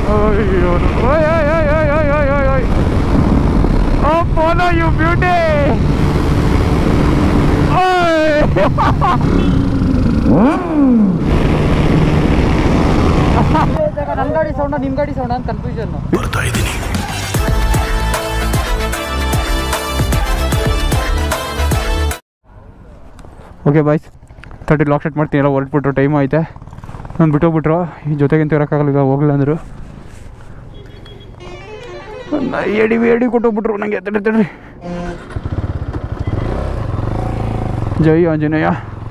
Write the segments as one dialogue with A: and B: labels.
A: ಅಯ್ಯೋ ಓಯ್ ಓಯ್ ಓಯ್ ಓಯ್ ಓಯ್ ಓಯ್ ಓಯ್ ಓಯ್ ಓ ಪೋಲೋ ಯು ಬ್ಯೂಟಿ
B: ನನ್ನ ಗಾಡಿ ಸೌಂಡ ನಿಮ್ಮ ಗಾಡಿ ಸೌಂಡ ಅಂತ confusion
A: okay boys thirty lock set ಮಾಡ್ತೀನಿ ಎಲ್ಲ ಹೊರಟ್ಬಿಟ್ರು ಟೈಮ್ ಐತೆ ನಾನು ಬಿಟ್ಟೋಗ್ಬಿಟ್ರು ಈ ಜೊತೆಗಿಂತ ಇರೋಕ್ಕಾಗಲ್ಲ ಈಗ ಹೋಗಲ್ಲ ಅಂದರು ಎಡಿ ಎಡಿ ಕೊಟ್ಟೋಗ್ಬಿಟ್ರು ನನಗೆ ತಡಿ ತಡ್ರಿ ಜೈ ಆಂಜನೇಯ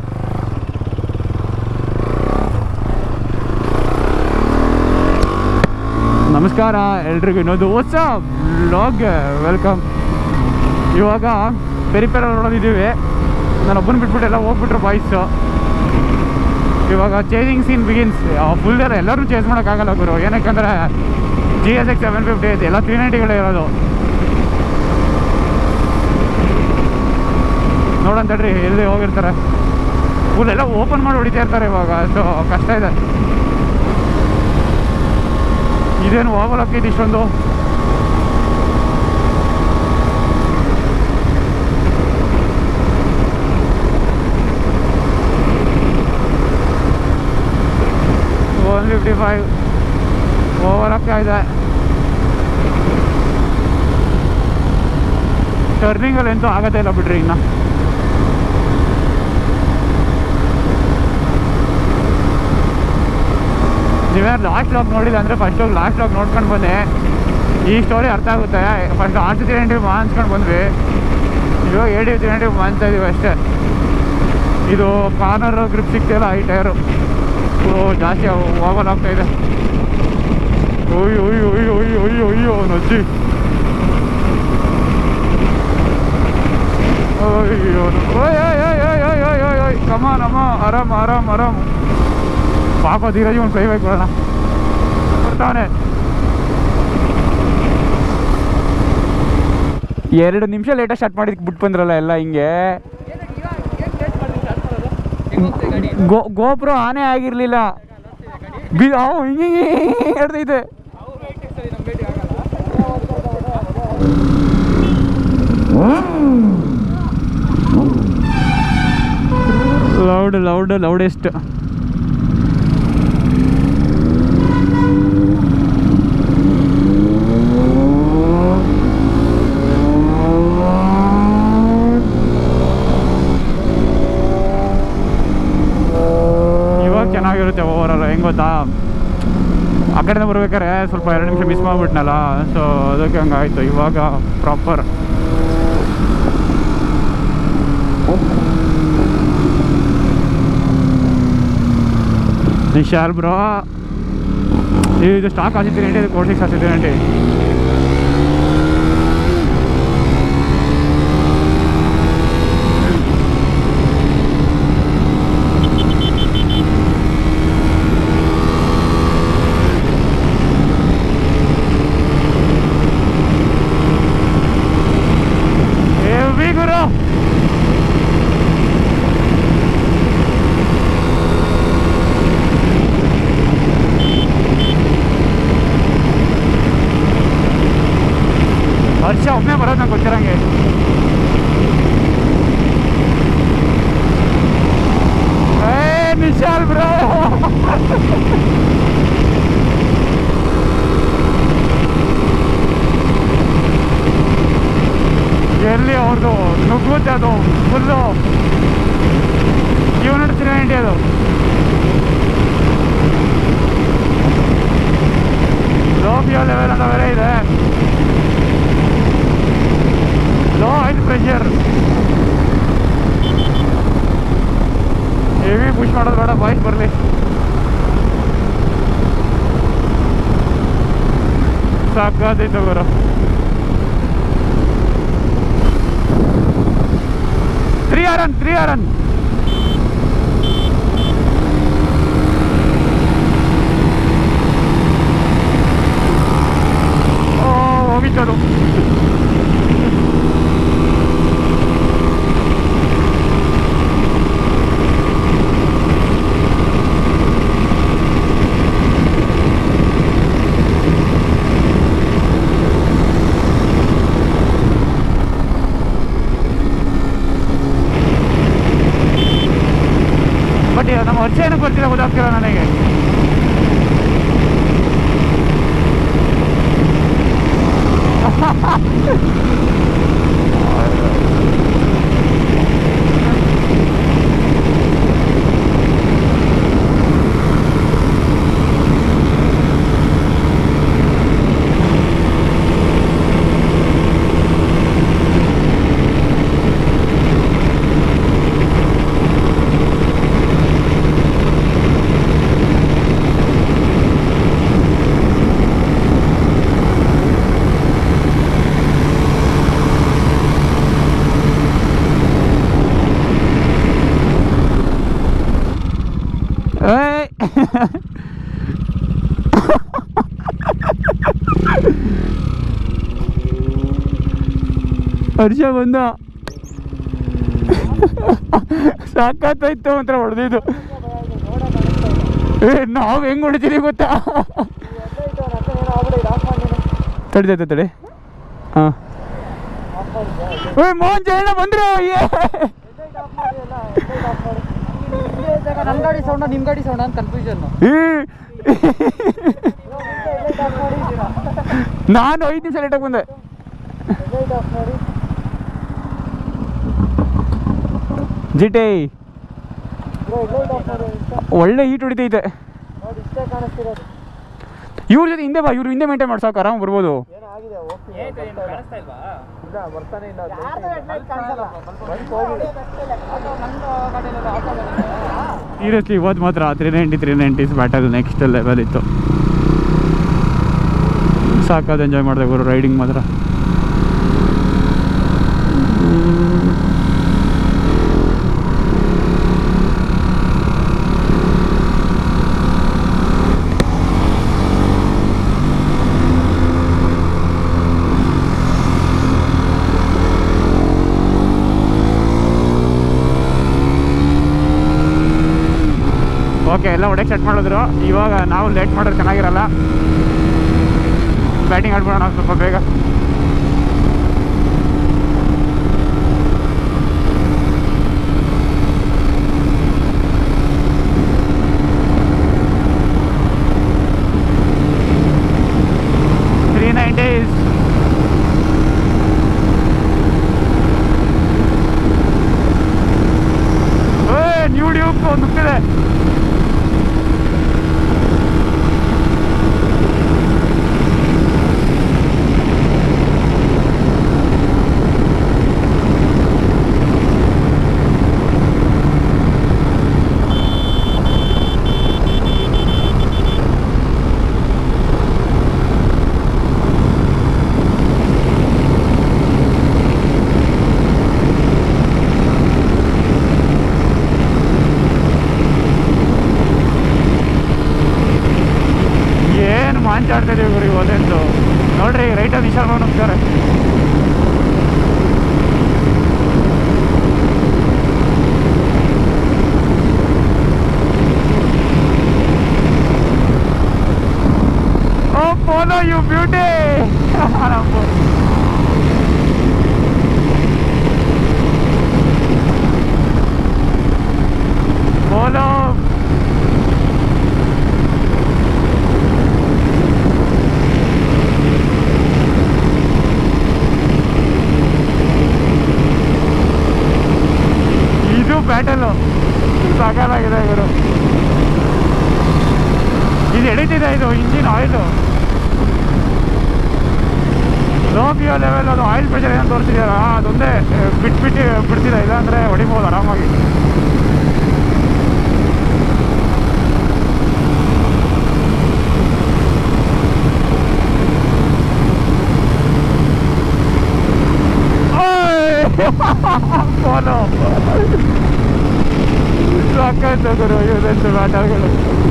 A: ನಮಸ್ಕಾರ ಎಲ್ರಿಗೂ ಇನ್ನೊಂದು ಹೊಸ ಬ್ಲಾಗ್ ವೆಲ್ಕಮ್ ಇವಾಗ ಪೆರಿಪೆರ ನೋಡೋದಿದ್ದೀವಿ ನಾನು ಒಬ್ಬನ ಬಿಟ್ಬಿಟ್ಟು ಎಲ್ಲ ಹೋಗ್ಬಿಟ್ರು ಬಾಯ್ಸು ಇವಾಗ ಚೇಂಜಿಂಗ್ ಸೀನ್ ಬಿಗಿನ್ಸ್ ಫುಲ್ ಎಲ್ಲ ಎಲ್ಲರೂ ಚೇಂಜ್ ಮಾಡೋಕ್ಕಾಗಲ್ಲ ಗುರು ಏನಕ್ಕಂದ್ರೆ G S X seven fifty ಐತೆ ಎಲ್ಲ ತ್ರೀ ನೈಂಟಿಗಳೇ ಇರೋದು ನೋಡೋಣ ತಡ್ರಿ ಎಲ್ಲಿ ಹೋಗಿರ್ತಾರೆ ಫುಲ್ ಎಲ್ಲ ಓಪನ್ ಮಾಡಿ ಹೊಡಿತಾ ಇರ್ತಾರೆ ಇವಾಗ ಸೊ ಕಷ್ಟ ಇದೆ ಇದೇನು ಹೋಗಲಕ್ಕಿದೆ ಇಷ್ಟೊಂದು ಒನ್ ಫಿಫ್ಟಿ ಫೈವ್ ಓವರ್ ಆಗ್ತಾ ಇದೆ ಟರ್ನಿಂಗಲ್ಲಿ ಎಂತೂ ಆಗೋದೇ ಇಲ್ಲ ಬಿಡ್ರಿ ಇನ್ನು ನೀವೇನು ಲಾಸ್ಟ್ ಲಾಕ್ ನೋಡಿಲ್ಲ ಅಂದರೆ ಫಸ್ಟ್ ಹೋಗಿ ಲಾಸ್ಟ್ ಲಾಕ್ ನೋಡ್ಕೊಂಡು ಬಂದೆ ಈ ಸ್ಟೋರಿ ಅರ್ಥ ಆಗುತ್ತೆ ಫಸ್ಟ್ ಆರ್ ಸಿ ತ್ರೀ ಮಾನ್ಸ್ಕೊಂಡು ಬಂದ್ವಿ ಇವಾಗ ಏಡಿ ತ್ರೀ ಹಂಡ್ರೆಡ್ ಮಾನ್ಸ್ತಾ ಇದೀವಿ ಅಷ್ಟೇ ಇದು ಕಾರ್ನರ್ ಗ್ರಿಪ್ ಸಿಗ್ತಿಲ್ಲ ಈ ಟೈರು ಓ ಜಾಸ್ತಿ ಓವರ್ ಆಗ್ತಾ ಇದೆ ಒಯ್ಯೋ ಒಯ್ಯೋ ಒಯ್ಯೋ ಒಯ್ಯೋ ಒಯ್ಯೋ ಒಯ್ಯೋ ನಜ್ಜಿ ಅಯ್ಯೋ ಓಯ್ ಓಯ್ ಓಯ್ ಓಯ್ ಓಯ್ ಓಯ್ ಓಯ್ ಓಯ್ ಕಮಾನ್ ಅಮ್ಮ ಆರಾಮ್ ಆರಾಮ್ ಆರಾಮ್ ಪಾಪ ಧೀರಜ್ ಒಂದು ಫ್ಲೈ ಬೈಕ್ ಬರೋಣ ಬರ್ತಾವನೆ ಎರಡು ನಿಮಿಷ ಲೇಟಾಗಿ ಸ್ಟಾರ್ಟ್ ಮಾಡಿದ್ ಬಿಟ್ಟು ಬಂದ್ರಲ್ಲ ಎಲ್ಲ ಹಿಂಗೆ ಗೋ ಗೋಪುರ ಆನೆ ಆಗಿರ್ಲಿಲ್ಲ ಬಿ ಅವು ಹಿಂಗೆ ಹಿಂಗೆ ಹಿಡ್ದೈತೆ ಲೌಡ್ ಲೌಡ್ ಲೌಡೆಸ್ಟ್ ಇವಾಗ ಚೆನ್ನಾಗಿರುತ್ತೆ ಓವರಾಲ್ ಹೆಂಗ್ ಗೊತ್ತಾ ಆ ಕಡೆಯಿಂದ ಬರ್ಬೇಕಾದ್ರೆ ಸ್ವಲ್ಪ ಎರಡು ನಿಮಿಷ ಮಿಸ್ ಮಾಡಿಬಿಟ್ನಲ್ಲ ಸೊ ಅದಕ್ಕೆ ಹಂಗಾಯ್ತು ಇವಾಗ ಪ್ರಾಪರ್ ನಿಶಾಲ್ ಬ್ರೋ ಇದು ಸ್ಟಾಕ್ ಹಾಸಿದ್ದೀನಿ ಇದು ಕೋಡ್ ಸಿಕ್ಸ್ ಹಾಸಿದ್ದೀನಿ ಹೆವಿ ಗುರು ವರ್ಷ ಒಮ್ಮೆ ಬರೋದು ನಂಗೆ ಗೊತ್ತಿರಂಗೆ ಏ ನಿಶಾಲ್ ಬ್ರೋ ಎಲ್ಲಿ ಅವ್ರದ್ದು ನುಗ್ಗುತ್ತೆ ಅದು ಫುಲ್ಲು ಯೂನಿಟ್ ತ್ರೀ ನೈಂಟಿ ಅದು ಲೋ ಪಿ ಲೆವೆಲ್ ಅಂತ ಬೇರೆ ಇದೆ low oil pressure heavy push ಮಾಡೋದು ಬೇಡ ಬಾಯ್ಸ್ ಬರಲಿ ಸಾಕಾದೈತೆ ಬರೋ ತ್ರೀ ಆರನ್ ತ್ರೀ ಆರನ್ ಓ ಹೋಗಿತ್ತದು ಏನು ಗೊತ್ತಿಲ್ಲ ಗೊತ್ತಾಗ್ತಿಲ್ಲ ನನಗೆ ಏಯ್ ಹರ್ಷ ಬಂದ ಸಾಕಾಯ್ತು ಒಂಥರ ಹೊಡೆದಿದ್ದು ಏ ನಾವು ಹೆಂಗ್ ಹೊಡಿತೀವಿ ಗೊತ್ತಾ ತಡಿ ತಡಿ ತಡಿ ಹಾಂ ಏ ಮೋಹನ್ ಜಯಣ್ಣ ಬಂದ್ರು ಏ
B: ನನ್ನ ಗಾಡಿ ಸೌಂಡ ನಿಮ್ಮ ಗಾಡಿ ಸೌಂಡ ಅಂತ ಕನ್ಫ್ಯೂಷನ್
A: ಏ. ನಾನು ಐದು ನಿಮಿಷ ಲೇಟಾಗಿ ಬಂದೆ ಜಿಟೇ ಒಳ್ಳೆ ಹೀಟ್ ಹೊಡಿತೈತೆ ಇವ್ರ ಜೊತೆ ಹಿಂದೆ ಬಾ ಇವ್ರು ಹಿಂದೆ ಮೇಂಟೈನ್ ಮಾಡ್ಸೋಕೆ ಆರಾಮ್ ಬರ್ಬೋದು ಸೀರಿಯಸ್ಲಿ ಇವತ್ತು ಮಾತ್ರ three ninety three nineties battle next level ಇತ್ತು ಸಾಕಾದ ಎಂಜಾಯ್ ಮಾಡಿದೆ ಗುರು ರೈಡಿಂಗ್ ಮಾತ್ರ ಓಕೆ ಎಲ್ಲ ಹೊಡೆಗೆ ಸೆಟ್ ಮಾಡಿದ್ರು ಇವಾಗ ನಾವು ಲೇಟ್ ಮಾಡೋದು ಚೆನ್ನಾಗಿರಲ್ಲ ಬ್ಯಾಟಿಂಗ್ ಆಡ್ಬಿಡೋಣ ಸ್ವಲ್ಪ ಬೇಗ ತ್ರೀ ನೈಂಟೀಸ್ ನ್ಯೂ ಡ್ಯೂಕ್ ನುಗ್ತಿದೆ ಏನು ಮಾಂಚಾಡ್ತಾ ಇದೀವಿ ಗುರು ಇವತ್ತೆಂದು ನೋಡ್ರಿ ರೈಟಲ್ಲಿ ವಿಶಾಲ್ ಭವನ್ ಹೋಗ್ತಾರೆ oh follow you beauty follow ಇದು ಬ್ಯಾಟಲು ಸಾಕಾಗಿದೆ ಇವರು ಇದು ಎಳಿತಿದೆ ಇದು ಇಂಜಿನ್ ಆಯಿಲು ಲೋ ಪಿಯೋ ಲೆವೆಲ್ ಅದು ಆಯಿಲ್ ಪ್ರೆಷರ್ ಏನೋ ತೋರಿಸಿದೆಯಲ್ಲ ಅದೊಂದೇ ಬಿಟ್ಬಿಟ್ಟು ಬಿಡ್ತಿದೆ ಇಲ್ಲಾಂದರೆ ಹೊಡಿಬೋದು ಆರಾಮಾಗಿ ಫೋನು ಸಾಕಾಯ್ತು ಗುರು ಇವತ್ತು ಬ್ಯಾಟರ್ಗಳು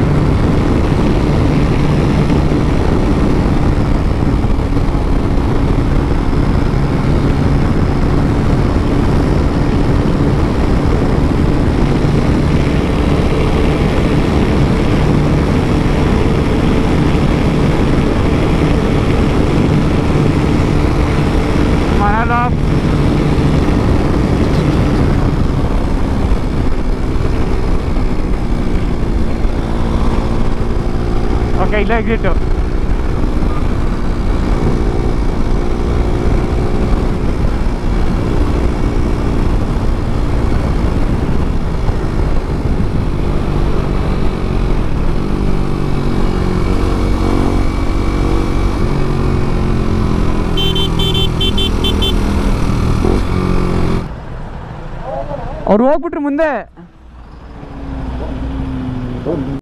A: ಮನೆಲ್ಲ ಓಕೆ ಇಲ್ಲೇ ಎಕ್ಸಿಟ್ಟು ಅವ್ರು ಹೋಗ್ಬಿಟ್ರು ಮುಂದೆ